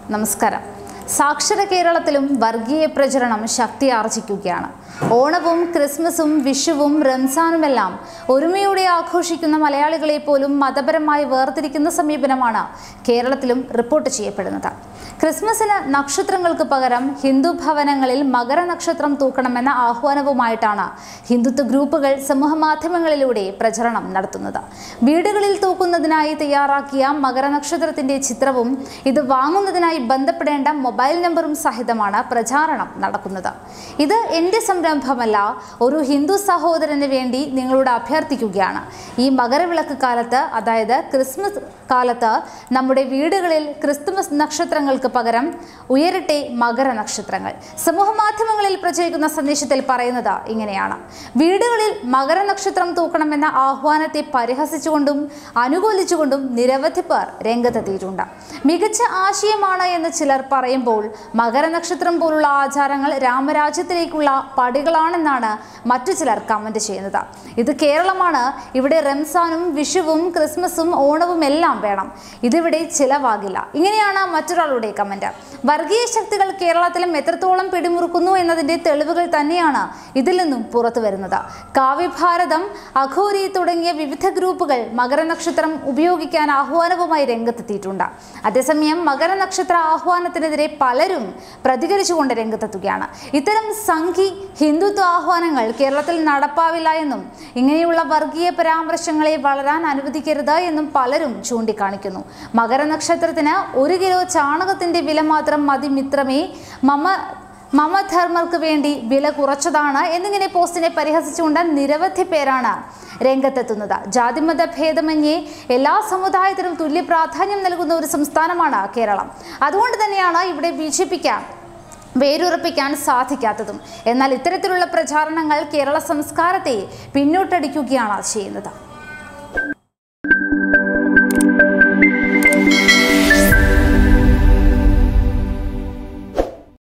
നമസ്കാരം സാക്ഷര കേരളത്തിലും വർഗീയ പ്രചരണം ശക്തി ആർജിക്കുകയാണ് ഓണവും ക്രിസ്മസും വിഷുവും റംസാനുമെല്ലാം ഒരുമയോടെ ആഘോഷിക്കുന്ന മലയാളികളെ പോലും മതപരമായി വേർതിരിക്കുന്ന സമീപനമാണ് കേരളത്തിലും റിപ്പോർട്ട് ചെയ്യപ്പെടുന്നത് ക്രിസ്മസിന് നക്ഷത്രങ്ങൾക്ക് പകരം ഹിന്ദു ഭവനങ്ങളിൽ മകരനക്ഷത്രം തൂക്കണമെന്ന ആഹ്വാനവുമായിട്ടാണ് ഹിന്ദുത്വ ഗ്രൂപ്പുകൾ സമൂഹമാധ്യമങ്ങളിലൂടെ പ്രചരണം നടത്തുന്നത് വീടുകളിൽ തൂക്കുന്നതിനായി തയ്യാറാക്കിയ മകരനക്ഷത്രത്തിന്റെ ചിത്രവും ഇത് വാങ്ങുന്നതിനായി ബന്ധപ്പെടേണ്ട മൊബൈൽ നമ്പറും സഹിതമാണ് പ്രചാരണം നടക്കുന്നത് ഇത് എൻ്റെ സംരംഭമല്ല ഒരു ഹിന്ദു സഹോദരന് വേണ്ടി നിങ്ങളോട് അഭ്യർത്ഥിക്കുകയാണ് ഈ മകരവിളക്ക് കാലത്ത് അതായത് ക്രിസ്മസ് കാലത്ത് നമ്മുടെ വീടുകളിൽ ക്രിസ്തുമസ് നക്ഷത്രങ്ങൾക്ക് പകരം ഉയരട്ടെ മകര നക്ഷത്രങ്ങൾ സമൂഹ മാധ്യമങ്ങളിൽ പ്രചരിക്കുന്ന സന്ദേശത്തിൽ പറയുന്നത് ഇങ്ങനെയാണ് വീടുകളിൽ മകര നക്ഷത്രം തൂക്കണമെന്ന ആഹ്വാനത്തെ പരിഹസിച്ചുകൊണ്ടും അനുകൂലിച്ചുകൊണ്ടും നിരവധി പേർ രംഗത്തെത്തിയിട്ടുണ്ട് മികച്ച ആശയമാണ് എന്ന് ചിലർ പറയുമ്പോൾ മകരനക്ഷത്രം പോലുള്ള ആചാരങ്ങൾ രാമരാജ്യത്തിലേക്കുള്ള പടികളാണെന്നാണ് മറ്റു ചിലർ കമന്റ് ചെയ്യുന്നത് ഇത് കേരളമാണ് ഇവിടെ റംസാനും വിഷുവും ക്രിസ്മസും ഓണവും എല്ലാം വേണം ഇതിവിടെ ചിലവാകില്ല ഇങ്ങനെയാണ് മറ്റൊരാളുടെ കമന്റ് വർഗീയ ശക്തികൾ കേരളത്തിലും എത്രത്തോളം പിടിമുറുക്കുന്നു എന്നതിന്റെ തെളിവുകൾ തന്നെയാണ് ഇതിൽ നിന്നും പുറത്തു വരുന്നത് കാവ്യഭാരതം അഘോരി തുടങ്ങിയ വിവിധ ഗ്രൂപ്പുകൾ മകരനക്ഷത്രം ഉപയോഗിക്കാൻ ആഹ്വാനവുമായി രംഗത്തെത്തിയിട്ടുണ്ട് അതേസമയം മകരനക്ഷത്ര ആഹ്വാനത്തിനെതിരെ പലരും പ്രതികരിച്ചുകൊണ്ട് രംഗത്തെത്തുകയാണ് ഇത്തരം സംഘി ഹിന്ദുത്വ ആഹ്വാനങ്ങൾ കേരളത്തിൽ നടപ്പാവില്ല എന്നും ഇങ്ങനെയുള്ള വർഗീയ പരാമർശങ്ങളെ വളരാൻ അനുവദിക്കരുത് എന്നും പലരും ചൂണ്ടിക്കാണിക്കുന്നു മകരനക്ഷത്രത്തിന് ഒരു കിലോ ചാണകത്തിന്റെ വില മാത്രം മതി മിത്രമേ മമ മമധർമ്മർക്ക് വേണ്ടി വില കുറച്ചതാണ് എന്നിങ്ങനെ പോസ്റ്റിനെ പരിഹസിച്ചുകൊണ്ട് നിരവധി പേരാണ് രംഗത്തെത്തുന്നത് ജാതിമത ഭേദമന്യേ എല്ലാ സമുദായത്തിനും തുല്യ പ്രാധാന്യം നൽകുന്ന ഒരു സംസ്ഥാനമാണ് കേരളം അതുകൊണ്ട് തന്നെയാണ് ഇവിടെ ബി ജെ പിക്ക് വേരുറപ്പിക്കാൻ സാധിക്കാത്തതും എന്നാൽ ഇത്തരത്തിലുള്ള പ്രചാരണങ്ങൾ കേരള സംസ്കാരത്തെ പിന്നോട്ടടിക്കുകയാണ് ചെയ്യുന്നത്